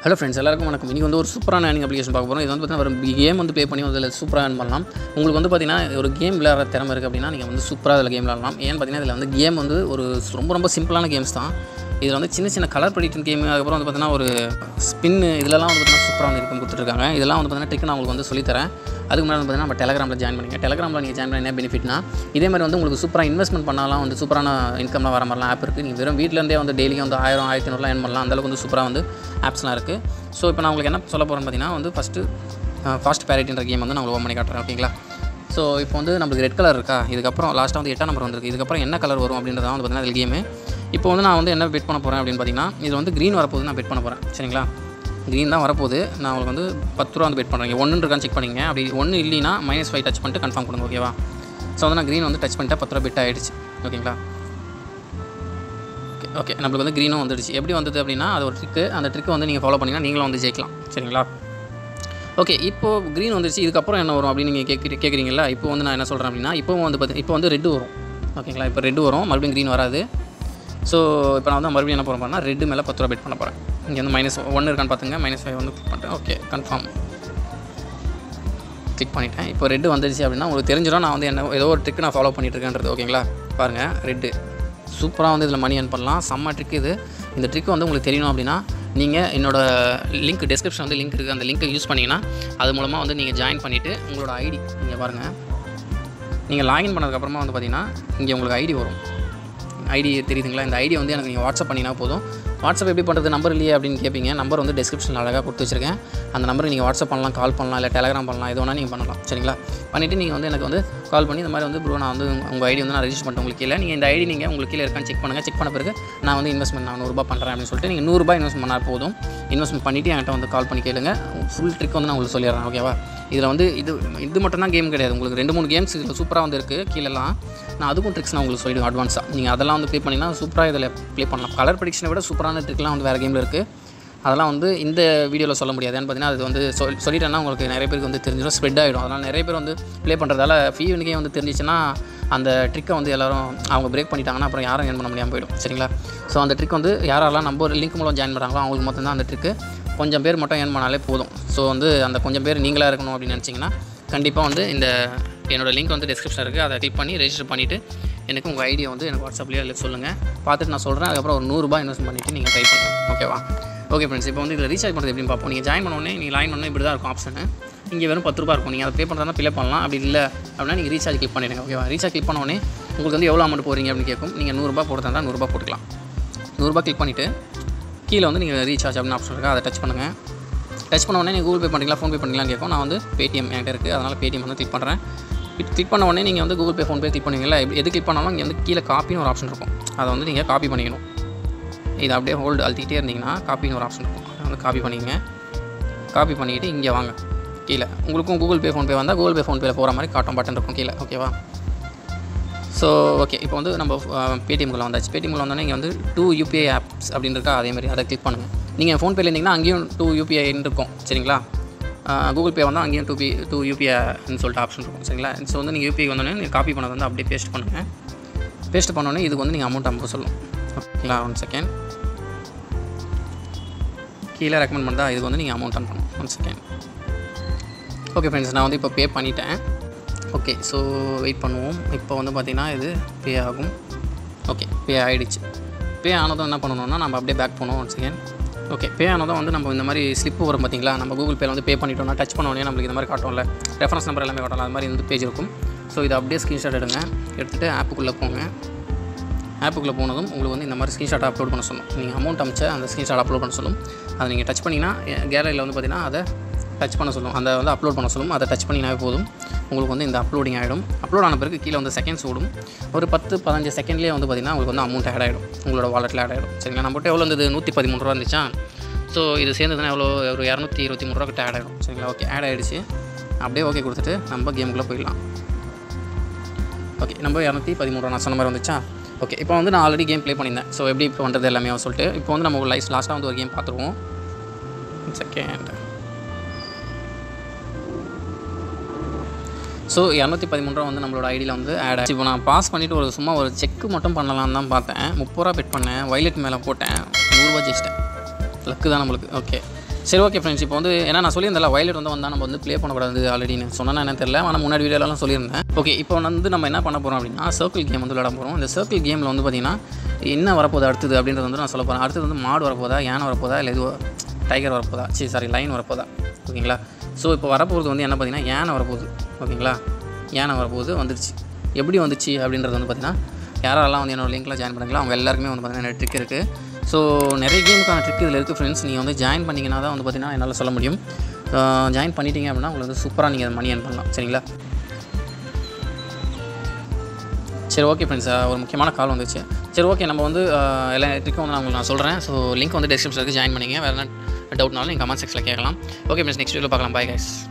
hello friends எல்லாருக்கும் வணக்கம் இன்றைக்கி வந்து ஒரு சூப்பரான ஏர்னிங் அப்ளிகேஷன் பார்க்க போகிறோம் இது வந்து பார்த்தீங்கன்னா ஒரு கேம் வந்து ப்ளே பண்ணி அதில் சூப்பராக earn பண்ணலாம் உங்களுக்கு வந்து பார்த்தீங்கன்னா ஒரு கேம் விளையாடுற திறமை இருக்குது அப்படின்னா நீங்கள் வந்து சூப்பராக அதில் கேம் விளையாடலாம் ஏன்னு பார்த்தீங்கன்னா இதில் வந்து கேம் வந்து ஒரு ரொம்ப ரொம்ப சிம்பிளான கேம்ஸ் தான் இதில் வந்து சின்ன சின்ன கலர் ப்ரெடிக்ஷன் கேம் அதுக்கப்புறம் வந்து பார்த்தீங்கன்னா ஒரு ஸ்பின் இதெல்லாம் வந்து பார்த்தீங்கன்னா சூப்பராக வந்து இருக்கும் கொடுத்துருக்காங்க இதெல்லாம் வந்து பார்த்தீங்கன்னா ட்ரிக் நான் உங்களுக்கு வந்து சொல்லித்தரேன் அதுக்கு முன்னாடி வந்து பார்த்தீங்கன்னா நம்ம டெலகிராமில் ஜாயின் பண்ணிங்க டெலகிராமில் நீங்கள் ஜாயின் பண்ண என்ன பெனிஃபிட்னா இதே மாதிரி வந்து உங்களுக்கு சூப்பராக இன்வெஸ்ட்மெண்ட் பண்ணலாம் வந்து சூப்பரான இன்கம்லாம் வர மாதிரிலாம் ஆப் இருக்குது நீங்கள் வெறும் வீட்டிலேருந்தே வந்து டெய்லியும் வந்து ஆயிரம் ஆயிரத்தி ஐநூறுலாம் ஏர்ன் பண்ணலாம் அந்தளவுக்கு வந்து சூப்பராக வந்து ஆப்ஸ்லாம் இருக்குது ஸோ இப்போ நான் உங்களுக்கு என்ன சொல்ல போகிறேன்னு பார்த்தீங்கன்னா வந்து ஃபஸ்ட்டு ஃபாஸ்ட் பேரிட்டின்ற கேம் வந்து நான் உங்களுக்கு ஓப்பன் பண்ணி காட்டுறேன் ஓகேங்களா ஸோ இப்போ வந்து நம்மளுக்கு ரெட் கலர் இருக்கா இதுக்கப்புறம் லாஸ்ட்டாக வந்து எட்டாம் நம்பர் வந்திருக்கு இதுக்கப்புறம் என்ன கலர் வரும் அப்படின்றத வந்து பார்த்தீங்கன்னா கேமு இப்போ வந்து நான் வந்து என்ன பெட் பண்ண போகிறேன் அப்படின்னு பார்த்தீங்கன்னா இது வந்து க்ரீன் வரப்போகுது நான் பெட் பண்ண போகிறேன் சரிங்களா க்ரீன் தான் வரப்போகுது நான் உங்களுக்கு வந்து பத்து ரூபா வந்து பெட் பண்ணுறேன் ஒன்று இருக்கான்னு செக் பண்ணிங்க அப்படி ஒன்று இல்லைனா மைனஸ் ஃபைவ் டச் பண்ணிட்டு கன்ஃபார்ம் கொடுங்க ஓகேவா ஸோ வந்து நான் க்ரீன் வந்து டச் பண்ணிட்டேன் பத்து ரூபா பெட் ஆகிடுச்சு ஓகேங்களா ஓகே ஓகே நம்மளுக்கு வந்து க்ரீனும் வந்துடுச்சு எப்படி வந்தது அப்படின்னா அது ஒரு ட்ரிக்கு அந்த ட்ரிக்கை வந்து நீங்கள் ஃபாலோ பண்ணிங்கன்னா நீங்களும் வந்து ஜெயிக்கலாம் சரிங்களா ஓகே இப்போது க்ரீன் வந்துருச்சு இதுக்கப்புறம் என்ன வரும் அப்படின்னு நீங்கள் கேட்குறீ கேட்குறீங்களா இப்போ வந்து நான் என்ன சொல்கிறேன் அப்படின்னா இப்போ வந்து பார்த்து இப்போ வந்து ரெட்டு வரும் ஓகேங்களா இப்போ ரெட்டு வரும் மறுபடியும் க்ரீன் வராது ஸோ இப்போ நான் வந்து மறுபடியும் என்ன போகிறேன் பண்ணால் ரெட்டு மேலே பத்து ரூபா பெட் பண்ண போகிறேன் இங்கே வந்து மைனஸ் ஒன்று இருக்கான்னு பார்த்துங்க மைனஸ் ஃபைவ் வந்து கிளிக் பண்ணிட்டேன் ஓகே கன்ஃபார்ம் கிளிக் பண்ணிட்டேன் இப்போ ரெட்டு வந்துருச்சு அப்படின்னா உங்களுக்கு தெரிஞ்சிடும் நான் வந்து என்ன ஏதோ ஒரு ட்ரிக் நான் ஃபாலோ பண்ணிட்டு இருக்கேன்றது ஓகேங்களா பாருங்கள் ரெட்டு சூப்பராக வந்து இதில் மணி earn பண்ணலாம் செம்ம ட்ரிக் இது இந்த ட்ரிக் வந்து உங்களுக்கு தெரியணும் அப்படின்னா நீங்கள் என்னோட லிங்க் டெஸ்கிரிப்ஷன் வந்து லிங்க் இருக்குது அந்த லிங்க்கை யூஸ் பண்ணிங்கன்னா அது மூலமாக வந்து நீங்கள் ஜாயின் பண்ணிவிட்டு உங்களோட ஐடி நீங்கள் பாருங்கள் நீங்கள் லாகின் பண்ணதுக்கப்புறமா வந்து பார்த்தீங்கன்னா இங்கே உங்களுக்கு ஐடி வரும் ஐடி தெரியுதுங்களா இந்த ஐடி வந்து எனக்கு நீங்கள் வாட்ஸ்அப் பண்ணினா போதும் வாட்ஸ்அப் எப்படி பண்ணுறது நம்பர் இல்லையே அப்படின்னு கேட்பீங்க நம்பர் வந்து டிஸ்கிரிப்ஷனில் அழகாக கொடுத்து வச்சிருக்கேன் அந்த நம்பருக்கு நீங்கள் வாட்ஸ்அப் பண்ணலாம் கால் பண்ணலாம் இல்லை டெலகிராம் பண்ணலாம் எது வேணால் நீங்கள் பண்ணலாம் சரிங்களா பண்ணிவிட்டு நீங்கள் வந்து எனக்கு வந்து கால் பண்ணி இந்த மாதிரி வந்து ப்ரோ நான் வந்து உங்கள் ஐடி வந்து நான் ரெஜிஸ்டர் பண்ணிட்டேன் உங்களுக்கு கீழே நீங்கள் இந்த ஐடி நீங்கள் உங்களுக்கு கீழே இருக்கான்னு செக் பண்ணுங்கள் செக் பண்ண பிறகு நான் வந்து இன்வெஸ்ட்மெண்ட் நான் நூறுரூபா பண்ணுறேன் அப்படின்னு சொல்லிட்டு நீங்கள் நூறுரூபா இன்வெஸ்ட் பண்ணால் போதும் இன்வெஸ்ட்மெண்ட் பண்ணிவிட்டு என்கிட்ட வந்து கால் பண்ணி கேளுங்க ஃபுல் ட்ரிக் வந்து நான் உங்களுக்கு சொல்லிடுறேன் ஓகேவா இதில் வந்து இது இது மட்டும் தான் கேம் கிடையாது உங்களுக்கு ரெண்டு மூணு கேம்ஸ் இதில் சூப்பராக வந்து இருக்குது கீழெல்லாம் நான் அதுக்கும் ட்ரிக்ஸ் நான் உங்களுக்கு சொல்லிடுவேன் அட்வான்ஸாக நீங்கள் அதெல்லாம் வந்து ப்ளே பண்ணிங்கன்னா சூப்பராக இதில் ப்ளே பண்ணலாம் கலர் ப்ரடிக்ஷனை விட சூப்பரான ட்ரிக்லாம் வந்து வேறு கேமில் இருக்குது அதெல்லாம் வந்து இந்த வீடியோவில் சொல்ல முடியாது ஏன்னு பார்த்தீங்கன்னா அது வந்து சொல் சொல்லிட்டேன்னா உங்களுக்கு நிறைய பேருக்கு வந்து தெரிஞ்சிடும் ஸ்ப்ரெட் ஆகிடும் அதனால் நிறைய பேர் வந்து ப்ளே பண்ணுறதால ஃபீவனுக்கே வந்து தெரிஞ்சிச்சுன்னா அந்த ட்ரிக்கை வந்து எல்லோரும் அவங்க பிரேக் பண்ணிட்டாங்கன்னா அப்புறம் யாரும் ஏன் பண்ண முடியாமல் போயிடும் சரிங்களா ஸோ அந்த ட்ரிக் வந்து யாரெல்லாம் நம்ம ஒரு லிங்க் மூலம் ஜாயின் பண்ணுறாங்களோ அவங்களுக்கு மட்டும் தான் அந்த ட்ரிக்கு கொஞ்சம் பேர் மட்டும் ஏன் பண்ணாலே போதும் ஸோ வந்து அந்த கொஞ்சம் பேர் நீங்களாக இருக்கணும் அப்படின்னு நினச்சிங்கன்னா கண்டிப்பாக வந்து இந்த என்னோடய லிங்க் வந்து டிஸ்கிரிப்ஷன் இருக்குது அதை கிளிக் பண்ணி ரெஜிஸ்டர் பண்ணிவிட்டு எனக்கு உங்கள் ஐடியை வந்து எனக்கு வாட்ஸ்அப்லேயே இல்லை சொல்லுங்கள் பார்த்துட்டு நான் சொல்கிறேன் அதுக்கப்புறம் ஒரு நூறுரூபா இன்வெஸ்ட் பண்ணிவிட்டு நீங்கள் ட்ரை பண்ணுங்கள் ஓகேவா ஓகே ஃப்ரெண்ட்ஸ் இப்போ வந்து இதில் ரீசார்ஜ் பண்ணுறது எப்படின்னு பார்ப்போம் நீங்கள் ஜாயின் பண்ணோடனே நீங்கள் லைன் பண்ணணும் இப்படி தான் இருக்கும் ஆப்ஷனு இங்கே வெறும் பத்து ரூபா இருக்கும் நீங்கள் அதை பே பண்ணுறதா ப்ளே பண்ணலாம் அப்படி இல்லை அப்படின்னா நீங்கள் ரீசார்ஜ் கிளிக் பண்ணிடுங்க ஓகேவா ரீசார்ஜ் கிளிக் பண்ணோடனே உங்களுக்கு வந்து எவ்வளோ அமௌண்ட் போகிறீங்க அப்படின்னு கேட்கும் நீங்கள் நூறுரூபா போடுறதா இருந்தால் நூறுரூபா போட்டுக்கலாம் நூறுரூபா கிளிக் பண்ணிவிட்டு கீழே வந்து நீங்கள் ரீசார்ஜ் அப்படின்னு ஆப்ஷன் இருக்கா அதை டச் பண்ணுங்கள் டச் பண்ண உடனே நீங்கள் கூகுள் பே பண்ணுறீங்களா ஃபோன்பே பண்ணுறீங்களான்னு கேட்கும் நான் வந்து பேடிஎம் என்கிட்ட இருக்குது அதனால் பேடிஎம் வந்து கிளிக் பண்ணுறேன் கிளிக் பண்ண உடனே நீங்கள் வந்து கூகுள் பே ஃபோன்பே கிளிக் பண்ணுவீங்களா எது கிளிக் பண்ணாலும் இங்கே வந்து கீழே காப்பின்னு ஒரு ஆப்ஷன் இருக்கும் அதை வந்து நீங்கள் காப்பி பண்ணிக்கணும் இதை அப்படியே ஹோல்டு அழுத்திக்கிட்டே இருந்தீங்கன்னா காப்பின்னு ஒரு ஆப்ஷன் இருக்கும் அதை வந்து காப்பி பண்ணிக்கங்க காப்பி பண்ணிக்கிட்டு இங்கே வாங்க கீழே உங்களுக்கும் கூகுள் பே ஃபோன்பே வந்தால் கூகுள் பே ஃபோன்பேல போகிற மாதிரி காட்டும் பட்டன் இருக்கும் கீழே ஓகேவா ஸோ ஓகே இப்போ வந்து நம்ம பேடிஎம்குள்ளே வந்தாச்சு பேடிஎம்குள்ளே வந்தோடனே இங்கே வந்து டூ யூபிஐ ஆப்ஸ் அப்படின்னு இருக்கா அதே மாதிரி அதை கிளிக் பண்ணுங்கள் நீங்கள் ஃபோன்பேல இருந்தீங்கன்னா அங்கேயும் டூ யூபிஐன்னு இருக்கும் சரிங்களா கூகுள் பே வந்தால் அங்கேயும் டூ பி டூ யூபிஐன்னு சொல்லிட்டு ஆப்ஷன் இருக்கும் சரிங்களா ஸோ வந்து நீங்கள் யூபிஐ வந்தோடனே நீங்கள் காப்பி பண்ணது வந்து அப்படியே பேஸ்ட் பண்ணுங்கள் பேஸ்ட் பண்ணோடனே இதுக்கு வந்து நீங்கள் அமௌண்ட் அனுப்ப சொல்லும் ஓகேங்களா ஒன் செகண்ட் கீழே ரெக்கமெண்ட் பண்ணா இதுக்கு வந்து நீங்கள் அமௌண்ட் அனுப்பணும் ஒன் செகண்ட் ஓகே ஃப்ரெண்ட்ஸ் நான் வந்து இப்போ பே பண்ணிட்டேன் ஓகே ஸோ வெயிட் பண்ணுவோம் இப்போ வந்து பார்த்திங்கன்னா இது பே ஆகும் ஓகே பே ஆகிடுச்சு பே ஆனதும் என்ன பண்ணணும்னா நம்ம அப்படியே பேக் பண்ணுவோம் ஒன் செகண்ட் ஓகே பே ஆனதும் வந்து நம்ம இந்த மாதிரி ஸ்லிப்பு வரும் பார்த்தீங்களா நம்ம கூகுள் பேல வந்து பே பண்ணிட்டோம்னா டச் பண்ண உடனே நம்மளுக்கு இந்த மாதிரி காட்டும்ல ரெஃபரன்ஸ் நம்பர் எல்லாமே காட்டலாம் அது மாதிரி இந்த பேஜ் இருக்கும் ஸோ இதை அப்படியே ஸ்க்ரீன்ஷாட் எடுங்க எடுத்துகிட்டு ஆப்புக்குள்ளே போங்க ஆப்புக்குள்ளே போனதும் உங்களுக்கு வந்து இந்த மாதிரி ஸ்க்ரீன்ஷாட் அப்லோட் பண்ண சொல்லும் நீங்கள் அமௌண்ட் அமைச்ச அந்த ஸ்க்ரீன்ஷாட் அப்லோட் பண்ண சொல்லும் அதை நீங்கள் டச் பண்ணிங்கன்னா கேலரியில் வந்து பார்த்தீங்கன்னா அதை டச் பண்ண சொல்லும் அதை வந்து அப்லோட் பண்ண சொல்லும் அதை டச் பண்ணினாவே போதும் உங்களுக்கு வந்து இந்த அப்லோடிங் ஆகிடும் அப்லோட் ஆன பிறகு கீழே வந்து செகண்ட்ஸ் ஓடும் ஒரு பத்து பதினஞ்சு செகண்ட்லேயே வந்து பார்த்திங்கன்னா உங்களுக்கு வந்து அமௌண்ட் ஆட் ஆகிடும் உங்களோட வாலெட்டில் ஆட் ஆகிடும் சரிங்களா நம்மகிட்ட எவ்வளோ இருந்தது நூற்றி பதிமூணு ரூபா இருந்துச்சா ஸோ இது சேர்ந்ததுன்னா எவ்வளோ ஒரு இரநூத்தி இருபத்தி மூணு ரூபா கிட்ட ஆட் ஆகிடும் சரிங்களா ஓகே ஆட் ஆகிடுச்சு அப்படியே ஓகே கொடுத்துட்டு நம்ம கேமுக்குள்ளே போயிடலாம் ஓகே நம்ம இரநூத்தி பதிமூணு ரூபா நான் சொன்ன மாதிரி வந்துச்சா ஓகே இப்போ வந்து நான் ஆல்ரெடி கேம் ப்ளே பண்ணியிருந்தேன் ஸோ எப்படி இப்போ பண்ணுறது எல்லாமே சொல்லிட்டு இப்போ வந்து நம்ம லைஃப் லாஸ்ட்டாக வந்து ஒரு கேம் பார்த்துருவோம் செகண்ட் ஸோ இரநூத்தி பதிமூணு ரூபா வந்து நம்மளோட ஐடியில் வந்து ஆட் ஆச்சு இப்போ நான் பாஸ் பண்ணிவிட்டு ஒரு சும்மா ஒரு செக் மட்டும் பண்ணலாம்னு தான் பார்த்தேன் முப்பது ரூபா பெட் பண்ணேன் வைலட் மேலே போட்டேன் நூறுரூவா ஜெயிச்சிட்டேன் லக்கு தான் நம்மளுக்கு ஓகே சரி ஓகே ஃப்ரெண்ட்ஸ் இப்போ வந்து ஏன்னா நான் சொல்லியிருந்தேன்ல வயலட் வந்து வந்தால் நம்ம வந்து ப்ளே பண்ணக்கூடாது ஆல்ரெடின்னு சொன்னா என்ன தெரியல ஆனால் முன்னாடி வீடியோலாம் சொல்லியிருந்தேன் ஓகே இப்போ வந்து நம்ம என்ன பண்ண போகிறோம் அப்படின்னா சர்க்கிள் கேம் வந்து விளையாட போகிறோம் இந்த சர்க்கிள் கேமில் வந்து பார்த்திங்கன்னா என்ன வரப்போகுது அடுத்தது அப்படின்றது வந்து நான் சொல்ல போகிறேன் அடுத்தது வந்து மாடு வரப்போதா யானை வரப்போதா இல்லை இது டைகர் வரப்போதா சரி சாரி லைன் வரப்போதா ஓகேங்களா ஸோ இப்போ வரப்போகிறது வந்து என்ன பார்த்தீங்கன்னா யானை வரப்போகுது ஓகேங்களா யானை வரப்போகுது வந்துடுச்சு எப்படி வந்துச்சு அப்படின்றது வந்து பார்த்திங்கன்னா யாரெல்லாம் வந்து என்னோட லிங்க்கில் ஜாயின் பண்ணுங்களோ அவங்க எல்லாருக்குமே வந்து பார்த்தீங்கன்னா ட்ரிக் இருக்குது ஸோ நிறைய கேமுக்கான ட்ரிக் இதில் இருக்குது ஃப்ரெண்ட்ஸ் நீங்கள் வந்து ஜாயின் பண்ணிங்கன்னா தான் வந்து பார்த்தீங்கன்னா என்னால் சொல்ல முடியும் ஜாயின் பண்ணிட்டீங்க அப்படின்னா உங்களுக்கு வந்து சூப்பராக நீங்கள் மணி earn பண்ணலாம் சரிங்களா சரி ஓகே ஃப்ரெண்ட்ஸ் ஒரு முக்கியமான கால் வந்துச்சு சரி ஓகே நம்ம வந்து அஹ், எல்லா ட்ரிக்கும் வந்து நான் உங்களுக்கு நான் சொல்கிறேன் ஸோ லிங்க் வந்து டிஸ்கிரிப்ஷனுக்கு ஜாயின் பண்ணிங்க வேறு என்ன டவுட்னாலும் நீங்கள் கமெண்ட் செக்ஷனில் கேட்கலாம் ஓகே ஃப்ரெண்ட்ஸ் நெக்ஸ்ட் வீடியோவில் பார்க்கலாம் பை கைஸ்